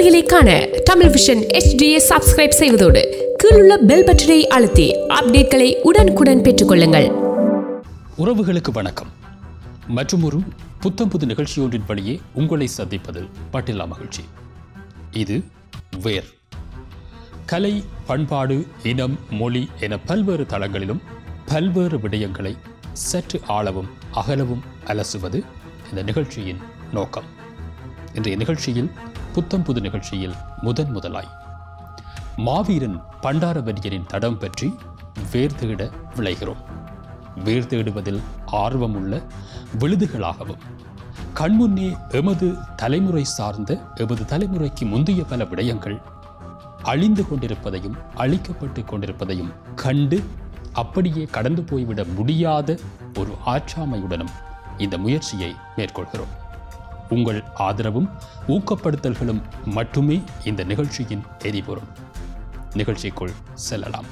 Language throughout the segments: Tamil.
செய்திகளை காண தமிழ் விஷன் HDயை சப்ஸ்கிரைப் செய்வதோடு கீழுள்ள பெல் பட்டனை அழுத்தி அப்டேட்களை உடனுக்குடன் பெற்றுக்கொள்ளுங்கள் உறவுகளுக்கு வணக்கம் மற்றும் ஒரு புத்தம் புது நிகழ்ச்சியொன்றின் வழியே உங்களை சந்திப்பதில் பட்டில்லா மகிழ்ச்சி இது வேர் கலை பண்பாடு இனம் மொழி என பல்வேறு தளங்களிலும் பல்வேறு விடயங்களை சற்று ஆளவும் அகலவும் அலசுவது இந்த நிகழ்ச்சியின் நோக்கம் இன்றைய நிகழ்ச்சியில் புத்தம் புது நிகழ்ச்சியில் முதன் முதலாய் மாவீரன் பண்டாரவரியரின் தடம் பற்றி வேர் தேட விளைகிறோம் வேர் தேடுவதில் ஆர்வமுள்ள விழுதுகளாகவும் கண்முன்னே எமது தலைமுறை சார்ந்த எமது தலைமுறைக்கு முந்தைய பல விடயங்கள் அழிந்து கொண்டிருப்பதையும் அழிக்கப்பட்டு கொண்டிருப்பதையும் கண்டு அப்படியே கடந்து போய்விட முடியாத ஒரு ஆற்றாமையுடனும் இந்த முயற்சியை மேற்கொள்கிறோம் உங்கள் ஆதரவும் ஊக்கப்படுத்தல்களும் மட்டுமே இந்த நிகழ்ச்சியின் எரிபொருள் நிகழ்ச்சிக்குள் செல்லலாம்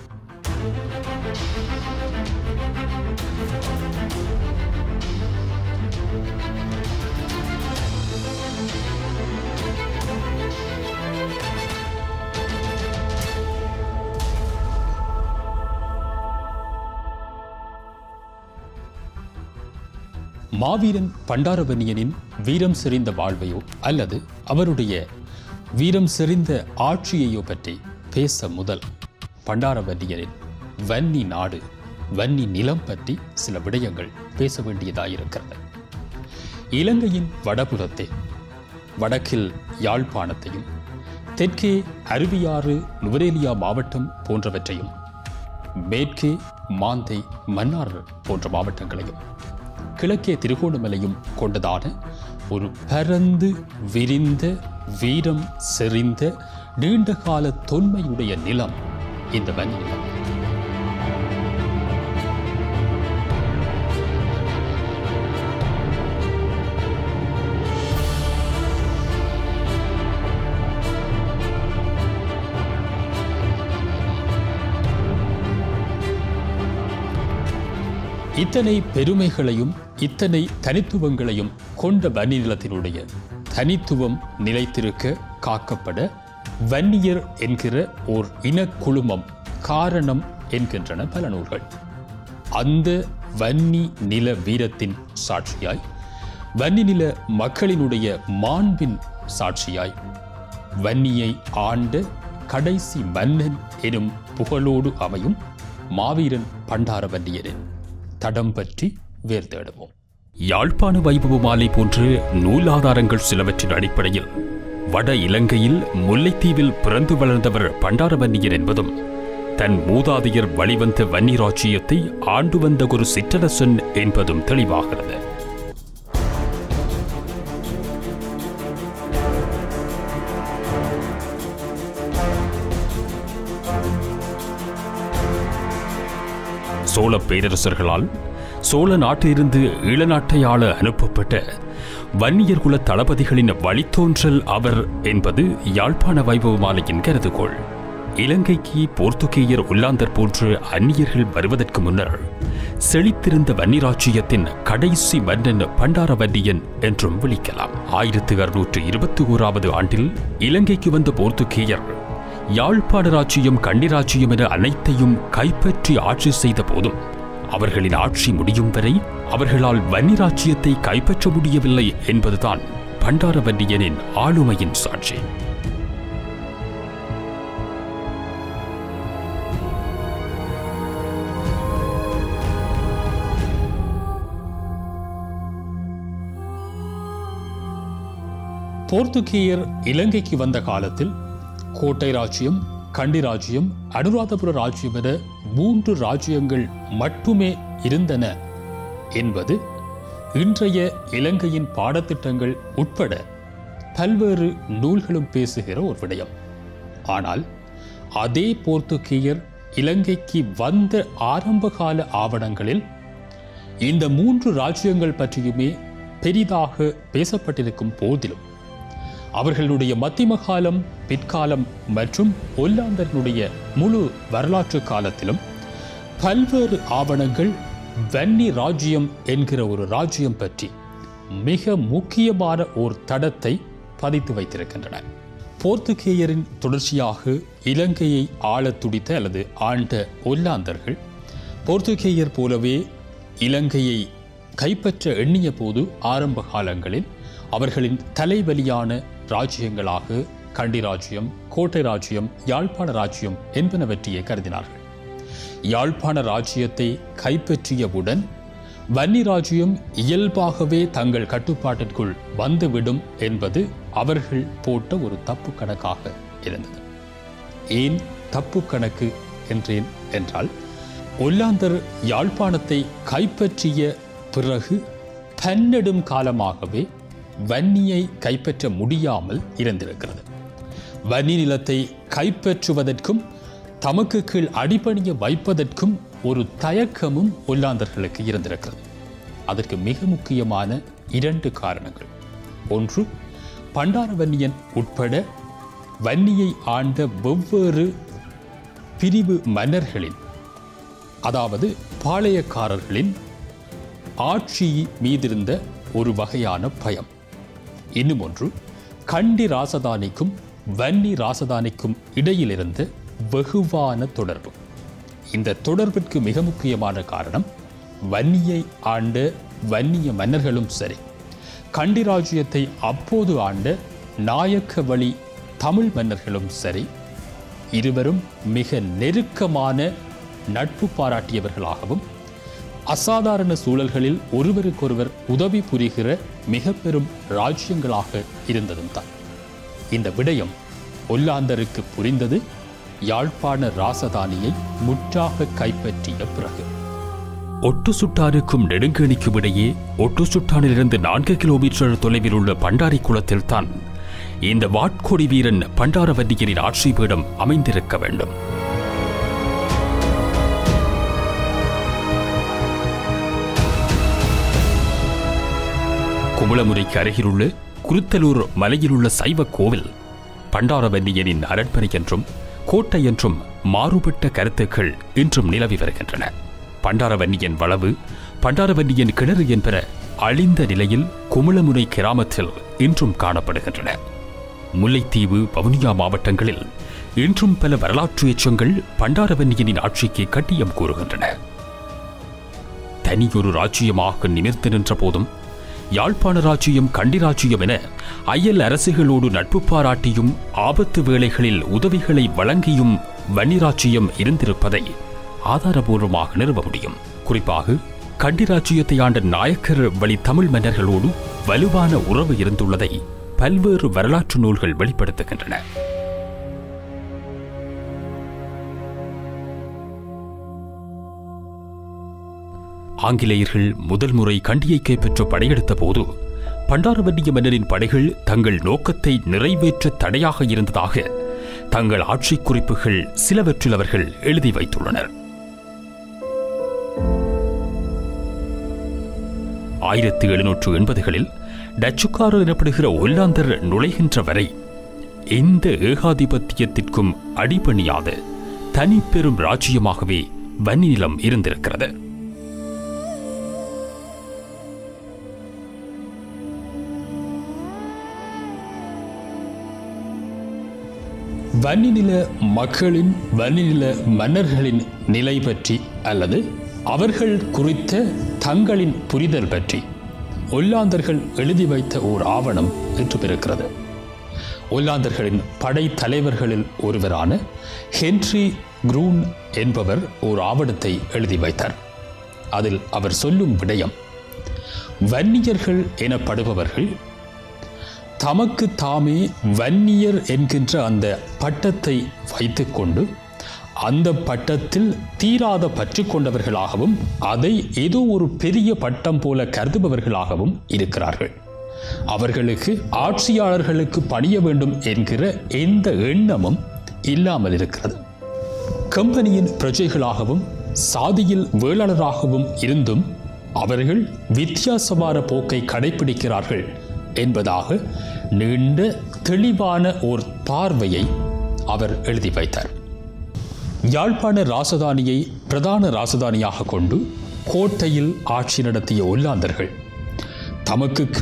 மாவீரன் பண்டாரவன்னியனின் வீரம் செறிந்த வாழ்வையோ அல்லது அவருடைய வீரம் செறிந்த ஆட்சியையோ பற்றி பேச முதல் பண்டாரவன்னியனின் வன்னி நாடு வன்னி நிலம் பற்றி சில விடயங்கள் பேச வேண்டியதாயிருக்கிறது இலங்கையின் வடபுறத்தே வடக்கில் யாழ்ப்பாணத்தையும் தெற்கே அருவியாறு நுவரேலியா மாவட்டம் போன்றவற்றையும் மேற்கே மாந்தை மன்னார் போன்ற மாவட்டங்களையும் கிழக்கே திருகோணமலையும் கொண்டதான ஒரு பரந்து விரிந்த வீரம் செறிந்த நீண்டகால தொன்மையுடைய நிலம் இந்த வன்னி நிலம் இத்தனை பெருமைகளையும் இத்தனை தனித்துவங்களையும் கொண்ட வன்னி நிலத்தினுடைய தனித்துவம் நிலைத்திருக்க காக்கப்பட வன்னியர் என்கிற ஓர் இனக்குழுமம் காரணம் என்கின்றன பல நூல்கள் அந்த வன்னி நில வீரத்தின் சாட்சியாய் வன்னி நில மக்களினுடைய மாண்பின் சாட்சியாய் வன்னியை ஆண்ட கடைசி மன்னன் எனும் புகழோடு அமையும் மாவீரன் பண்டாரவன்னியரின் தடம் பற்றி வேர் தேடுவோம் யாழ்ப்பாண வைபவ மாலை போன்ற நூலாதாரங்கள் சிலவற்றின் அடிப்படையில் வட இலங்கையில் முல்லைத்தீவில் பிறந்து வளர்ந்தவர் பண்டாரவன்னியர் என்பதும் தன் மூதாதையர் வழிவந்த வன்னி ராச்சியத்தை ஆண்டு வந்த ஒரு சிற்றரசன் என்பதும் தெளிவாகிறது சோழ பேரரசர்களால் சோழ நாட்டிலிருந்து ஈழநாட்டை ஆள அனுப்பப்பட்ட வன்னியர் குல தளபதிகளின் வழித்தோன்றல் அவர் என்பது யாழ்ப்பாண வைபவ மாலையின் கருதுகோள் இலங்கைக்கு போர்த்துகேயர் உல்லாந்தர் போன்ற அந்நியர்கள் வருவதற்கு முன்னர் செழித்திருந்த வன்னிராச்சியத்தின் கடைசி மன்னன் பண்டாரவன்னியன் என்றும் விളിக்கலாம் ஆயிரத்து அறுநூற்று இருபத்தி ஓராவது ஆண்டில் இலங்கைக்கு வந்த போர்த்துகேயர் யாழ்ப்பாண ராச்சியம் கண்டிராச்சியம் என அனைத்தையும் கைப்பற்றி ஆட்சி செய்த போதும் அவர்களின் ஆட்சி முடியும் வரை அவர்களால் வன்னிராச்சியத்தை கைப்பற்ற முடியவில்லை என்பதுதான் பண்டாரவன்னியனின் ஆளுமையின் சாட்சி போர்த்துகேயர் இலங்கைக்கு வந்த காலத்தில் கோட்டை ராஜ்யம் கண்டி ராஜ்யம் அனுராதபுர ராஜ்யம் என மூன்று ராஜ்யங்கள் மட்டுமே இருந்தன என்பது இன்றைய இலங்கையின் பாடத்திட்டங்கள் உட்பட பல்வேறு நூல்களும் பேசுகிற ஒரு விடயம் ஆனால் அதே போர்த்துகேயர் இலங்கைக்கு வந்த ஆரம்பகால ஆவணங்களில் இந்த மூன்று ராஜ்யங்கள் பற்றியுமே பெரிதாக பேசப்பட்டிருக்கும் போதிலும் அவர்களுடைய மத்திம காலம் பிற்காலம் மற்றும் ஒல்லாந்தர்களுடைய முழு வரலாற்று காலத்திலும் பல்வேறு ஆவணங்கள் வன்னி ராஜ்யம் என்கிற ஒரு ராஜ்யம் பற்றி மிக முக்கியமான ஓர் தடத்தை பதித்து வைத்திருக்கின்றன போர்த்துகேயரின் தொடர்ச்சியாக இலங்கையை ஆளத் துடித்த அல்லது ஆண்ட ஒல்லாந்தர்கள் போர்த்துகேயர் போலவே இலங்கையை கைப்பற்ற எண்ணிய போது ஆரம்ப காலங்களில் அவர்களின் தலைவலியான ராஜ்யங்களாக கண்டி ராஜ்யம் கோட்டை ராஜ்யம் யாழ்ப்பாண ராஜ்யம் என்பனவற்றையே கருதினார்கள் யாழ்ப்பாண ராஜ்யத்தை கைப்பற்றியவுடன் வன்னி ராஜ்யம் இயல்பாகவே தங்கள் கட்டுப்பாட்டிற்குள் வந்துவிடும் என்பது அவர்கள் போட்ட ஒரு தப்பு கணக்காக இருந்தது ஏன் தப்பு கணக்கு என்றேன் என்றால் ஒல்லாந்தர் யாழ்ப்பாணத்தை கைப்பற்றிய பிறகு பன்னெடும் காலமாகவே வன்னியை கைப்பற்ற முடியாமல் இருந்திருக்கிறது வன்னி நிலத்தை கைப்பற்றுவதற்கும் தமக்கு கீழ் அடிபணிய வைப்பதற்கும் ஒரு தயக்கமும் ஒல்லாந்தர்களுக்கு இருந்திருக்கிறது அதற்கு மிக முக்கியமான இரண்டு காரணங்கள் ஒன்று பண்டாரவன்னியன் உட்பட வன்னியை ஆண்ட வெவ்வேறு பிரிவு மன்னர்களின் அதாவது பாளையக்காரர்களின் ஆட்சி மீதிருந்த ஒரு வகையான பயம் இன்னும் ஒன்று கண்டி ராசதானிக்கும் வன்னி ராசதானிக்கும் இடையில் இருந்த வெகுவான தொடர்பு இந்த தொடர்பிற்கு மிக முக்கியமான காரணம் வன்னியை ஆண்ட வன்னிய மன்னர்களும் சரி கண்டி ராஜ்யத்தை அப்போது ஆண்ட நாயக்க வழி தமிழ் மன்னர்களும் சரி இருவரும் மிக நெருக்கமான நட்பு பாராட்டியவர்களாகவும் அசாதாரண சூழல்களில் ஒருவருக்கொருவர் உதவி புரிகிற மிக பெரும் ராஜ்யங்களாக இருந்ததும் தான் இந்த விடயம் ஒல்லாந்தருக்கு புரிந்தது யாழ்ப்பாண ராசதானியை முற்றாக கைப்பற்றிய பிறகு ஒட்டு சுட்டானுக்கும் நெடுங்கணிக்கும் இடையே ஒட்டு சுட்டானிலிருந்து நான்கு கிலோமீட்டர் தொலைவில் உள்ள பண்டாரி குளத்தில் தான் இந்த வாட்கொடி வீரன் பண்டாரவன்னியரின் ஆட்சி பீடம் அமைந்திருக்க வேண்டும் குமுளமுறைக்கு அருகிலுள்ள குருத்தலூர் மலையிலுள்ள சைவ கோவில் பண்டாரவன்னியனின் அரண்மனை என்றும் கோட்டை என்றும் மாறுபட்ட கருத்துக்கள் இன்றும் நிலவி வருகின்றன பண்டாரவன்னியன் வளவு பண்டாரவன்னியன் கிணறு என்பன அழிந்த நிலையில் குமுளமுனை கிராமத்தில் இன்றும் காணப்படுகின்றன முல்லைத்தீவு வவுனியா மாவட்டங்களில் இன்றும் பல வரலாற்று எச்சங்கள் பண்டாரவன்னியனின் ஆட்சிக்கு கட்டியம் கூறுகின்றன தனியொரு ராஜ்யமாக நிமிர்ந்து நின்ற போதும் யாழ்ப்பாண ராஜ்யம் கண்டி ராஜ்யம் என அயல் அரசுகளோடு நட்பு பாராட்டியும் ஆபத்து வேளைகளில் உதவிகளை வழங்கியும் வன்னி ராஜ்யம் இருந்திருப்பதை ஆதாரபூர்வமாக நிறுவ முடியும் குறிப்பாக கண்டி ராஜ்யத்தை ஆண்ட நாயக்கர் வழி தமிழ் மன்னர்களோடு வலுவான உறவு இருந்துள்ளதை பல்வேறு வரலாற்று நூல்கள் வெளிப்படுத்துகின்றன ஆங்கிலேயர்கள் முதல் முறை கண்டியை கைப்பற்ற படையெடுத்த போது பண்டாரவன்னிய மன்னரின் படைகள் தங்கள் நோக்கத்தை நிறைவேற்ற தடையாக இருந்ததாக தங்கள் ஆட்சி குறிப்புகள் சிலவற்றில் அவர்கள் எழுதி வைத்துள்ளனர் ஆயிரத்தி எழுநூற்று எண்பதுகளில் டச்சுக்காரர் எனப்படுகிற ஒல்லாந்தர் நுழைகின்ற வரை எந்த ஏகாதிபத்தியத்திற்கும் அடிபணியாத தனி பெரும் ராஜ்யமாகவே வன்னி நிலம் இருந்திருக்கிறது வன்னிநில மக்களின் வன்னிநில மன்னர்களின் நிலை பற்றி அல்லது அவர்கள் குறித்த தங்களின் புரிதல் பற்றி ஒல்லாந்தர்கள் எழுதி வைத்த ஓர் ஆவணம் இன்று இருக்கிறது ஒல்லாந்தர்களின் படை தலைவர்களில் ஒருவரான ஹென்றி குரூன் என்பவர் ஓர் ஆவணத்தை எழுதி வைத்தார் அதில் அவர் சொல்லும் விடயம் வன்னியர்கள் எனப்படுபவர்கள் தமக்கு தாமே வன்னியர் என்கின்ற அந்த பட்டத்தை வைத்துக்கொண்டு அந்த பட்டத்தில் தீராத பற்று கொண்டவர்களாகவும் அதை ஏதோ ஒரு பெரிய பட்டம் போல கருதுபவர்களாகவும் இருக்கிறார்கள் அவர்களுக்கு ஆட்சியாளர்களுக்கு பணிய வேண்டும் என்கிற எந்த எண்ணமும் இல்லாமல் இருக்கிறது கம்பெனியின் பிரஜைகளாகவும் சாதியில் வேளாளராகவும் இருந்தும் அவர்கள் வித்தியாசமான போக்கை கடைபிடிக்கிறார்கள் என்பதாக நீண்ட தெளிவான ஓர் பார்வையை அவர் எழுதி வைத்தார் யாழ்ப்பாண ராசதானியை பிரதான ராசதானியாக கொண்டு கோட்டையில் ஆட்சி நடத்திய ஒல்லாந்தர்கள் தமக்கு கீழ்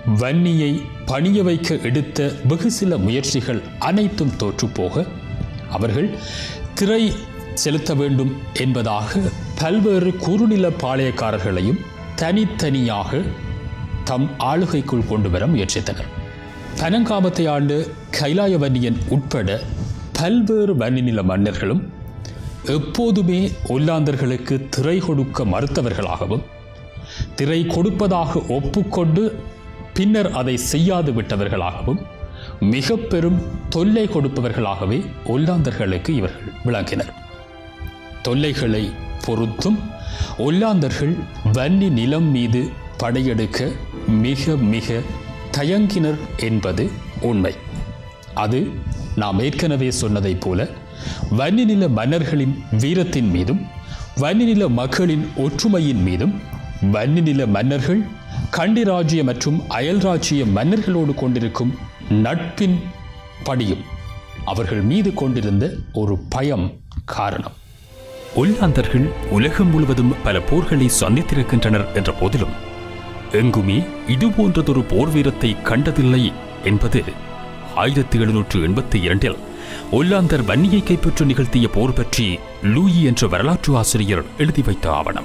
வன்னியை பணிய வைக்க எடுத்த வெகு சில முயற்சிகள் அனைத்தும் தோற்றுப்போக அவர்கள் திரை செலுத்த வேண்டும் என்பதாக பல்வேறு குறுநில பாளையக்காரர்களையும் தனித்தனியாக தம் ஆளுகைக்குள் கொண்டு வர முயற்சித்தனர் பனங்காமத்தை ஆண்டு கைலாய வன்னியன் உட்பட பல்வேறு வன்னிநில மன்னர்களும் எப்போதுமே ஒல்லாந்தர்களுக்கு திரை கொடுக்க மறுத்தவர்களாகவும் திரை கொடுப்பதாக ஒப்புக்கொண்டு பின்னர் அதை செய்யாது விட்டவர்களாகவும் மிக பெரும் தொல்லை கொடுப்பவர்களாகவே ஒல்லாந்தர்களுக்கு இவர்கள் விளங்கினர் தொல்லைகளை பொறுத்தும் ஒல்லாந்தர்கள் வன்னி நிலம் மீது படையெடுக்க மிக மிக தயங்கினர் என்பது உண்மை அது நாம் ஏற்கனவே சொன்னதைப் போல வன்னிநில மன்னர்களின் வீரத்தின் மீதும் வன்னிநில மக்களின் ஒற்றுமையின் மீதும் வன்னிநில மன்னர்கள் கண்டி ராஜ்ய மற்றும் அயல் ராஜ்ய மன்னர்களோடு கொண்டிருக்கும் நட்பின் படியும் அவர்கள் மீது கொண்டிருந்த ஒரு பயம் காரணம் ஒல்லாந்தர்கள் உலகம் முழுவதும் பல போர்களை சந்தித்திருக்கின்றனர் என்ற போதிலும் எங்குமே இதுபோன்றதொரு போர் வீரத்தை கண்டதில்லை என்பது ஆயிரத்தி எழுநூற்று எண்பத்தி இரண்டில் ஒல்லாந்தர் வன்னியை கைப்பற்ற நிகழ்த்திய போர் பற்றி லூயி என்ற வரலாற்று ஆசிரியர் எழுதி வைத்த ஆவணம்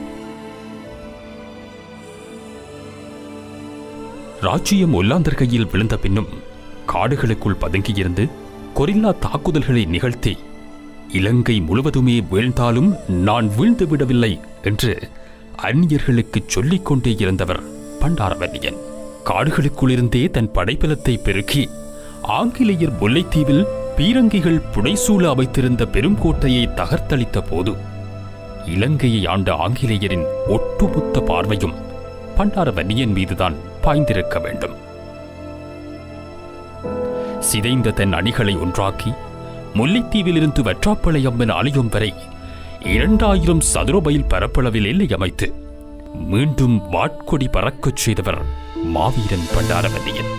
ராஜ்ஜியம் ஒல்லாந்தர் கையில் விழுந்த பின்னும் காடுகளுக்குள் பதுங்கியிருந்து கொரில்லா தாக்குதல்களை நிகழ்த்தி இலங்கை முழுவதுமே வீழ்ந்தாலும் நான் வீழ்ந்து விடவில்லை என்று அந்நியர்களுக்கு சொல்லிக் கொண்டே இருந்தவர் பண்டாரவன்னியன் காடுகளுக்குள்ளிருந்தே தன் படைபலத்தை பெருக்கி ஆங்கிலேயர் முல்லைத்தீவில் பீரங்கிகள் புடைசூழ அமைத்திருந்த பெரும் கோட்டையை தகர்த்தளித்த போது இலங்கையை ஆண்ட ஆங்கிலேயரின் ஒட்டுமொத்த பார்வையும் பண்டாரவன்னியன் மீதுதான் பாய்ந்திருக்க வேண்டும் சிதைந்த தன் அணிகளை ஒன்றாக்கி முல்லைத்தீவிலிருந்து வற்றாப்பளை அம்மன் ஆலயம் வரை இரண்டாயிரம் சதுர மைல் பரப்பளவில் எல்லை அமைத்து மீண்டும் வாட்கொடி பறக்கச் செய்தவர் மாவீரன் பண்டாரவல்லியன்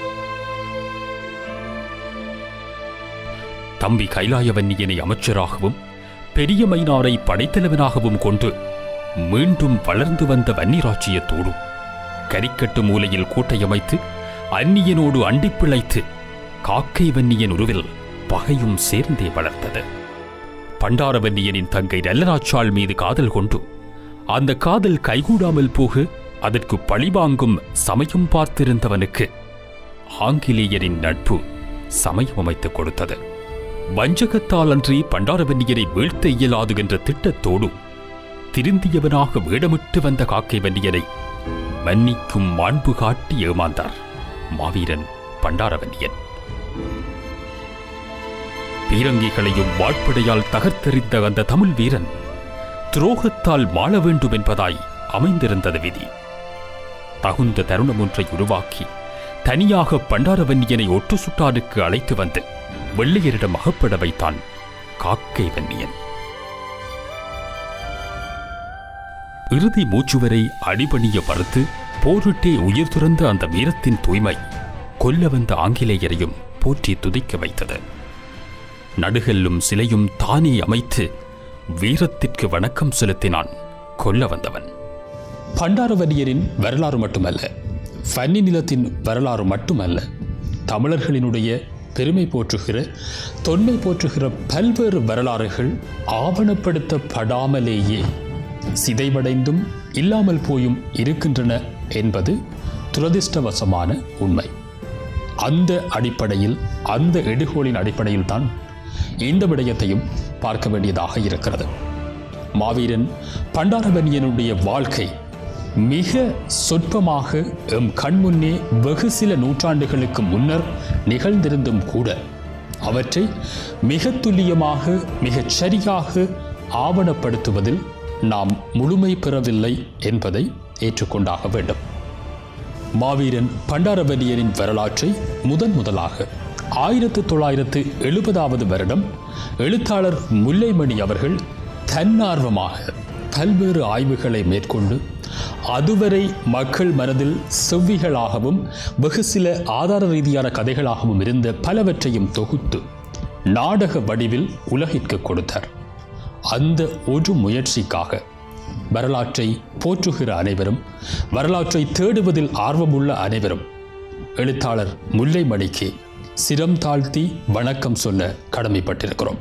தம்பி கைலாயவன்னியனை அமைச்சராகவும் பெரிய மைனாரை படைத்தலைவனாகவும் கொண்டு மீண்டும் வளர்ந்து வந்த வன்னிராட்சியத்தோடு கரிக்கட்டு மூலையில் கூட்டையமைத்து அந்நியனோடு அண்டிப் பிழைத்து காக்கை வன்னியன் உருவில் பகையும் சேர்ந்தே வளர்த்தது பண்டாரவன்னியனின் தங்கை நல்லநாச்சாள் மீது காதல் கொண்டு அந்த காதல் கைகூடாமல் போக அதற்கு பழிவாங்கும் சமயம் பார்த்திருந்தவனுக்கு ஆங்கிலேயரின் நட்பு சமயம் அமைத்துக் கொடுத்தது வஞ்சகத்தால் அன்றி பண்டாரவன்னியரை வீழ்த்த இயலாது என்ற திட்டத்தோடு திருந்தியவனாக வேடமிட்டு வந்த காக்கை வன்னியரை மன்னிக்கும் மாண்பு காட்டி ஏமாந்தார் மாவீரன் பண்டாரவன்னியன் பீரங்கிகளையும் வாட்படையால் தகர்த்தெறிந்த அந்த தமிழ் வீரன் துரோகத்தால் வாழ வேண்டும் என்பதாய் அமைந்திருந்தது விதி தகுந்த தருணம் ஒன்றை உருவாக்கி தனியாக பண்டாரவன்னியனை ஒட்டு சுட்டானுக்கு அழைத்து வந்து வெள்ளையரிடம் அகப்பட வைத்தான் காக்கை வன்னியன் இறுதி மூச்சுவரை அடிபணிய மறுத்து போரிட்டே உயிர் துறந்த அந்த வீரத்தின் தூய்மை கொல்ல வந்த ஆங்கிலேயரையும் போற்றி துதிக்க வைத்தது நடுகல்லும் சிலையும் தானே அமைத்து வீரத்திற்கு வணக்கம் செலுத்தினான் கொல்ல வந்தவன் பண்டாரவன்னியரின் வரலாறு மட்டுமல்ல ஃபன்னி நிலத்தின் வரலாறு மட்டுமல்ல தமிழர்களினுடைய பெருமை போற்றுகிற தொன்மை போற்றுகிற பல்வேறு வரலாறுகள் ஆவணப்படுத்தப்படாமலேயே சிதைவடைந்தும் இல்லாமல் போயும் இருக்கின்றன என்பது துரதிர்ஷ்டவசமான உண்மை அந்த அடிப்படையில் அந்த எடுகோளின் அடிப்படையில் தான் இந்த விடயத்தையும் பார்க்க வேண்டியதாக இருக்கிறது மாவீரன் பண்டாரவன்னியனுடைய வாழ்க்கை மிக சொற்பமாக எம் கண்முன்னே வெகு சில நூற்றாண்டுகளுக்கு முன்னர் நிகழ்ந்திருந்தும் கூட அவற்றை மிக துல்லியமாக மிகச் சரியாக ஆவணப்படுத்துவதில் நாம் முழுமை பெறவில்லை என்பதை ஏற்றுக்கொண்டாக வேண்டும் மாவீரன் பண்டாரவல்லியரின் வரலாற்றை முதன் முதலாக ஆயிரத்து தொள்ளாயிரத்து எழுபதாவது வருடம் எழுத்தாளர் முல்லைமணி அவர்கள் தன்னார்வமாக பல்வேறு ஆய்வுகளை மேற்கொண்டு அதுவரை மக்கள் மனதில் செவ்விகளாகவும் வெகு சில ஆதார ரீதியான கதைகளாகவும் இருந்த பலவற்றையும் தொகுத்து நாடக வடிவில் உலகிற்கு கொடுத்தார் அந்த ஒரு முயற்சிக்காக வரலாற்றை போற்றுகிற அனைவரும் வரலாற்றை தேடுவதில் ஆர்வமுள்ள அனைவரும் எழுத்தாளர் முல்லைமணிக்கு சிரம் தாழ்த்தி வணக்கம் சொல்ல கடமைப்பட்டிருக்கிறோம்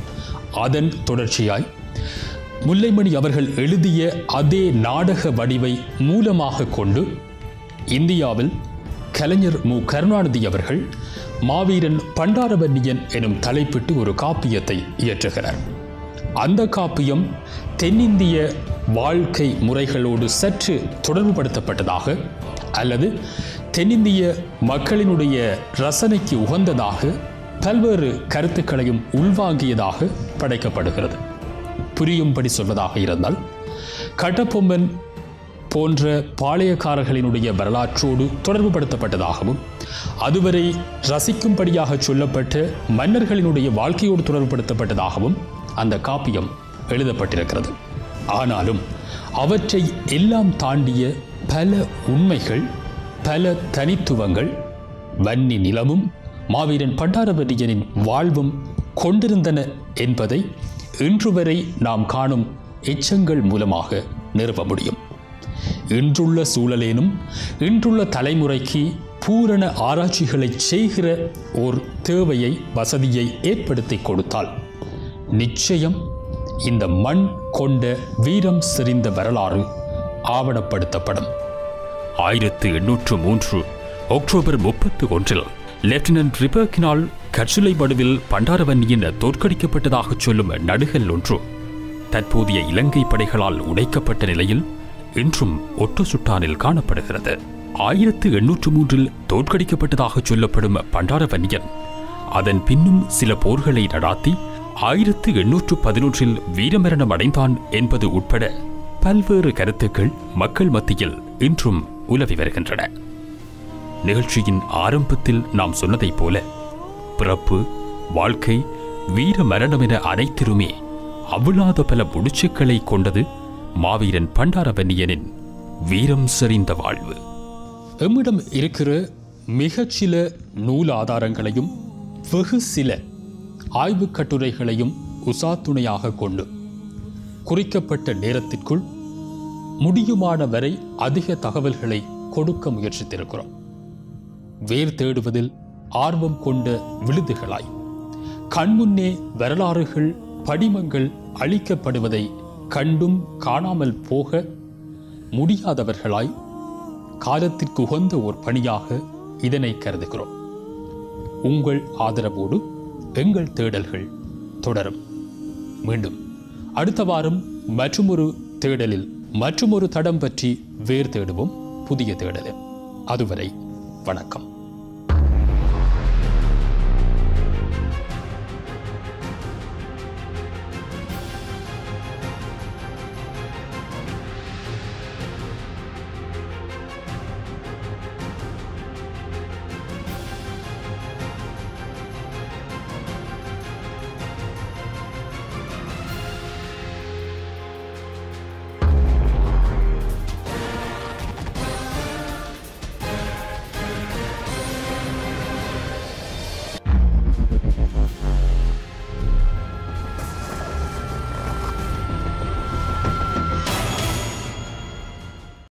அதன் தொடர்ச்சியாய் முல்லைமணி அவர்கள் எழுதிய அதே நாடக வடிவை மூலமாக கொண்டு இந்தியாவில் கலைஞர் மு கருணாநிதி அவர்கள் மாவீரன் பண்டாரவன்னியன் எனும் தலைப்பிட்டு ஒரு காப்பியத்தை இயற்றுகிறார் அந்த காப்பியம் தென்னிந்திய வாழ்க்கை முறைகளோடு சற்று தொடர்புபடுத்தப்பட்டதாக அல்லது தென்னிந்திய மக்களினுடைய ரசனைக்கு உகந்ததாக பல்வேறு கருத்துக்களையும் உள்வாங்கியதாக படைக்கப்படுகிறது புரியும்படி சொல்வதாக இருந்தால் கட்டபொம்மன் போன்ற பாளையக்காரர்களினுடைய வரலாற்றோடு தொடர்புபடுத்தப்பட்டதாகவும் அதுவரை ரசிக்கும்படியாக சொல்லப்பட்ட மன்னர்களினுடைய வாழ்க்கையோடு தொடர்புபடுத்தப்பட்டதாகவும் அந்த காப்பியம் எழுதப்பட்டிருக்கிறது ஆனாலும் அவற்றை எல்லாம் தாண்டிய பல உண்மைகள் பல தனித்துவங்கள் வன்னி நிலமும் மாவீரன் பண்டாரவரியனின் வாழ்வும் கொண்டிருந்தன என்பதை இன்று வரை நாம் காணும் எச்சங்கள் மூலமாக நிறுவ முடியும் இன்றுள்ள சூழலேனும் இன்றுள்ள தலைமுறைக்கு பூரண ஆராய்ச்சிகளை செய்கிற ஓர் தேவையை வசதியை ஏற்படுத்தி கொடுத்தால் நிச்சயம் இந்த மண் கொண்ட வீரம் செறிந்த வரலாறு ஆவணப்படுத்தப்படும் ஆயிரத்து எண்ணூற்று மூன்று அக்டோபர் முப்பத்து ஒன்றில் லெப்டினன்ட் ரிபர்கினால் கட்சுலை மடுவில் பண்டாரவன்னியின் தோற்கடிக்கப்பட்டதாக சொல்லும் நடுகல் ஒன்று தற்போதைய இலங்கை படைகளால் உடைக்கப்பட்ட நிலையில் இன்றும் ஒட்டு சுட்டானில் காணப்படுகிறது ஆயிரத்து எண்ணூற்று மூன்றில் தோற்கடிக்கப்பட்டதாக சொல்லப்படும் பண்டாரவன்னியன் அதன் பின்னும் சில போர்களை நடாத்தி ஆயிரத்து எண்ணூற்று பதினொன்றில் வீரமரணம் அடைந்தான் என்பது உட்பட பல்வேறு கருத்துக்கள் மக்கள் மத்தியில் இன்றும் உலவி வருகின்றன நிகழ்ச்சியின் ஆரம்பத்தில் நாம் சொன்னதைப் போல பிறப்பு வாழ்க்கை வீர மரணம் என அனைத்திலுமே அவிழாத பல முடிச்சுக்களை கொண்டது மாவீரன் பண்டாரவன்னியனின் வீரம் செறிந்த வாழ்வு எம்மிடம் இருக்கிற மிகச்சில நூல் ஆதாரங்களையும் வெகு சில ஆய்வுக் கட்டுரைகளையும் உசாத்துணையாக கொண்டு குறிக்கப்பட்ட நேரத்திற்குள் முடியுமான வரை அதிக தகவல்களை கொடுக்க முயற்சித்திருக்கிறோம் வேர் தேடுவதில் ஆர்வம் கொண்ட விழுதுகளாய் கண்முன்னே வரலாறுகள் படிமங்கள் அழிக்கப்படுவதை கண்டும் காணாமல் போக முடியாதவர்களாய் காலத்திற்கு உகந்த ஒரு பணியாக இதனை கருதுகிறோம் உங்கள் ஆதரவோடு எங்கள் தேடல்கள் தொடரும் மீண்டும் அடுத்த வாரம் மற்றுமொரு தேடலில் மற்றுமொரு தடம் பற்றி வேர் தேடுவோம் புதிய தேடலில் அதுவரை வணக்கம்